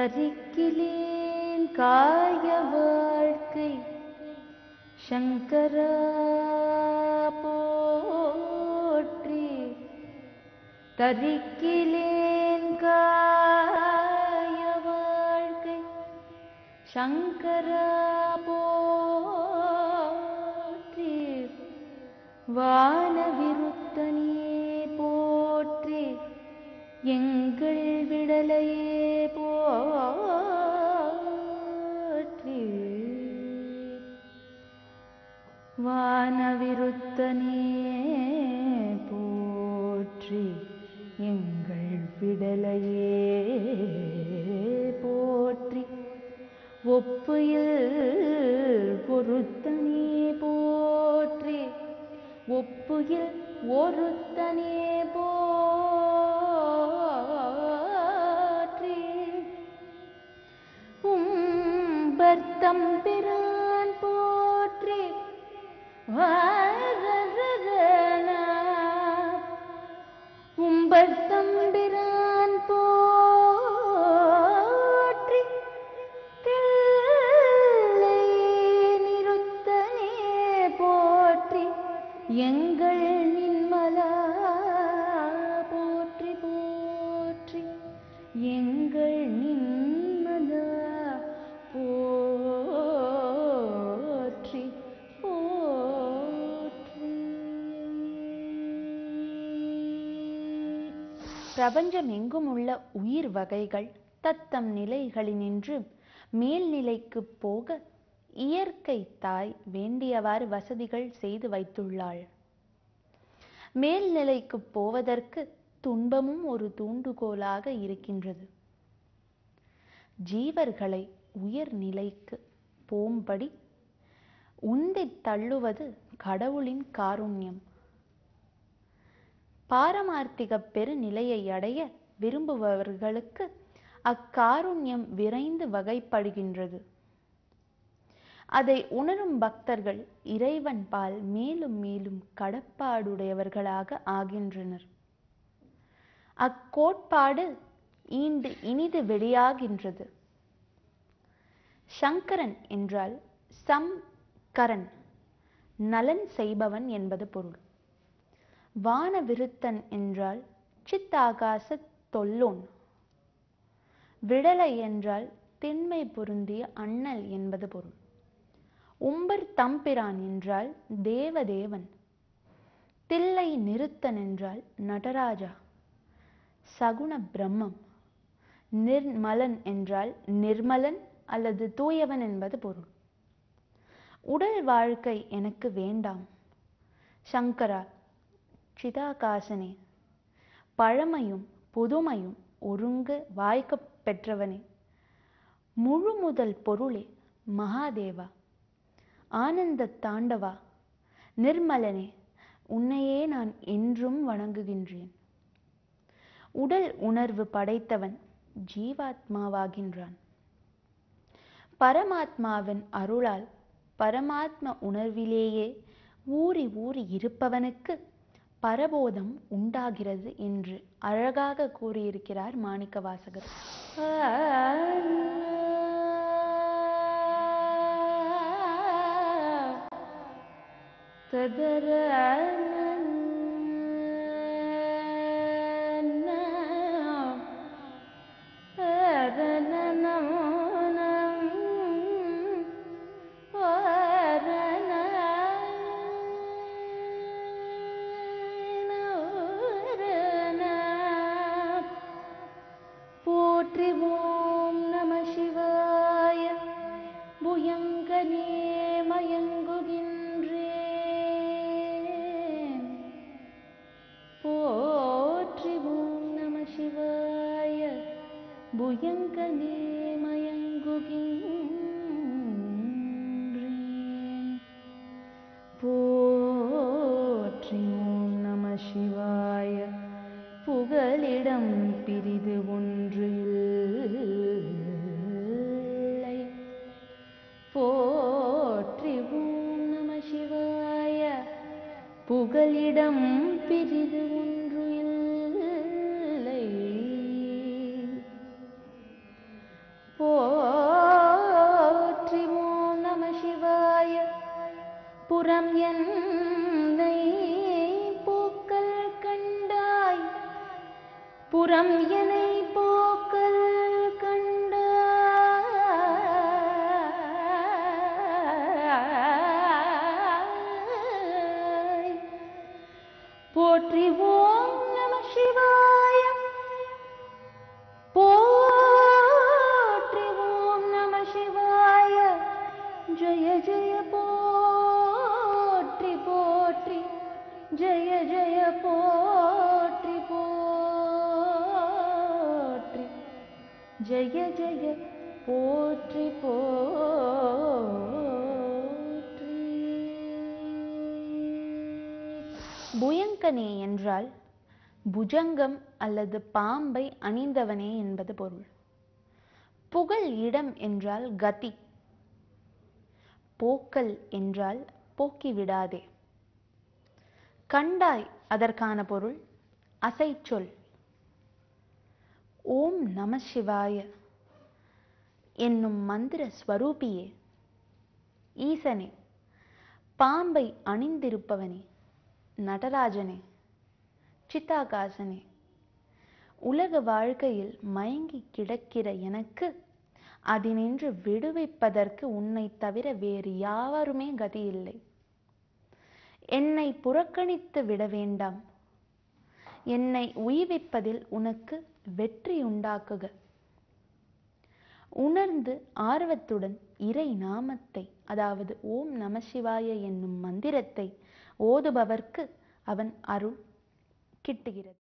தரிக்கிலேன் காய வாழ்க்கை சங்கரா போற்றி தரிக்கிலேன் காய வாழ்க்கை சங்கரா போற்றி வானவிருத்தனியே போற்றி எங்கள் விடலையே போற்றி வானவிருத்தனே போற்றி எங்கள் விடலையே போற்றி ஒப்புயில் பொருத்தனே போற்றி ஒப்புயில் ஒருத்தனே போற்றி உம்பர்த்தம் பிரான் போற்றி வரரரன. உம்பர்த்தம் பிரான் போற்றி தில்லை நிறுத்தனே போற்றி எங்கள் நின்மலா போற்றி போற்றி எங்கள் நின்மலா போற்றி போற்றி பிரபஞ்சம் எங்கும் உள்ள உயிர் வகைகள் தத்தம் நிலைகளினின்று மேல்நிலைக்கு போக இயற்கை தாய் வேண்டியவாறு வசதிகள் செய்து வைத்துள்ளாள் மேல்நிலைக்கு போவதற்கு துன்பமும் ஒரு தூண்டுகோலாக இருக்கின்றது ஜீவர்களை உயர்நிலைக்கு போம்படி உந்தித் தள்ளுவது கடவுளின் காருண்யம் பாரமார்த்திக பெருநிலையை அடைய விரும்புபவர்களுக்கு அக்காருண்யம் விரைந்து வகைப்படுகின்றது அதை உணரும் பக்தர்கள் இறைவன் பால் மேலும் மேலும் கடப்பாடுடையவர்களாக ஆகின்றனர் அக்கோட்பாடு ஈண்டு இனிது வெளியாகின்றது சங்கரன் என்றால் சம்கரன் நலன் செய்பவன் என்பது பொருள் வானவிருத்தன் என்றால் சித்தாகாச தொல்லோன் விடலை என்றால் திண்மை பொருந்திய அண்ணல் என்பது பொருள் உம்பர் தம்பிரான் என்றால் தேவதேவன் தில்லை நிறுத்தன் என்றால் நடராஜா சகுண பிரம்மம் நிர்மலன் என்றால் நிர்மலன் அல்லது தூயவன் என்பது பொருள் உடல் வாழ்க்கை எனக்கு வேண்டாம் சங்கரா சிதாகாசனே பழமையும் புதுமையும் ஒருங்கு வாய்க்கப் பெற்றவனே முழு முதல் பொருளே மகாதேவா ஆனந்த தாண்டவா நிர்மலனே உன்னையே நான் என்றும் வணங்குகின்றேன் உடல் உணர்வு படைத்தவன் ஜீவாத்மாவாகின்றான் பரமாத்மாவின் அருளால் பரமாத்ம உணர்விலேயே ஊறி ஊறி இருப்பவனுக்கு பரபோதம் உண்டாகிறது என்று அழகாக கூறியிருக்கிறார் மாணிக்க வாசகர் போற்றி ஓம் நம சிவாய புயங்கனே மயங்குகின்றேன் போற்றி ஓம் நம சிவாய புயங்கனே மயங்குகின்றேன் போற்றி ஓம் நம சிவாய புகலிடம் பிரிது ஒன்று இல்லை போற்றி ஓம் நம சிவாய புகலிடம் பிரிது ஒன்று இல்லை புறம் என்னை போக்கல் கண்டாய் புறம் என்னை போக்கல் கண்டாய் போற்றி ஓம் நம சிவாய போற்றி ஓம் நம சிவாய ஜய ஜய போற்றி போற்றி ஜய ஜய போற்றி போற்றி ஜய ஜய போற்றி போற்றி புயங்கனே என்றால் புஜங்கம் அல்லது பாம்பை அணிந்தவனே என்பது பொருள் புகழ் இடம் என்றால் கதி போக்கல் என்றால் போக்கி விடாதே கண்டாய் அதற்கான பொருள் அசைச்சொல் ஓம் நம சிவாய என்னும் மந்திர ஸ்வரூபியே ஈசனே பாம்பை அணிந்திருப்பவனே நடராஜனே சித்தாகாசனே உலக வாழ்க்கையில் மயங்கி கிடக்கிற எனக்கு அதினின்று விடுவிப்பதற்கு உன்னை தவிர வேறு யாவருமே கதியில்லை என்னை புறக்கணித்து விட வேண்டாம் என்னை உய்விப்பதில் உனக்கு வெற்றி உண்டாக்குக உணர்ந்து ஆர்வத்துடன் இறை நாமத்தை அதாவது ஓம் நமசிவாய என்னும் மந்திரத்தை ஓதுபவர்க்கு அவன் அருள் கிட்டுகிறது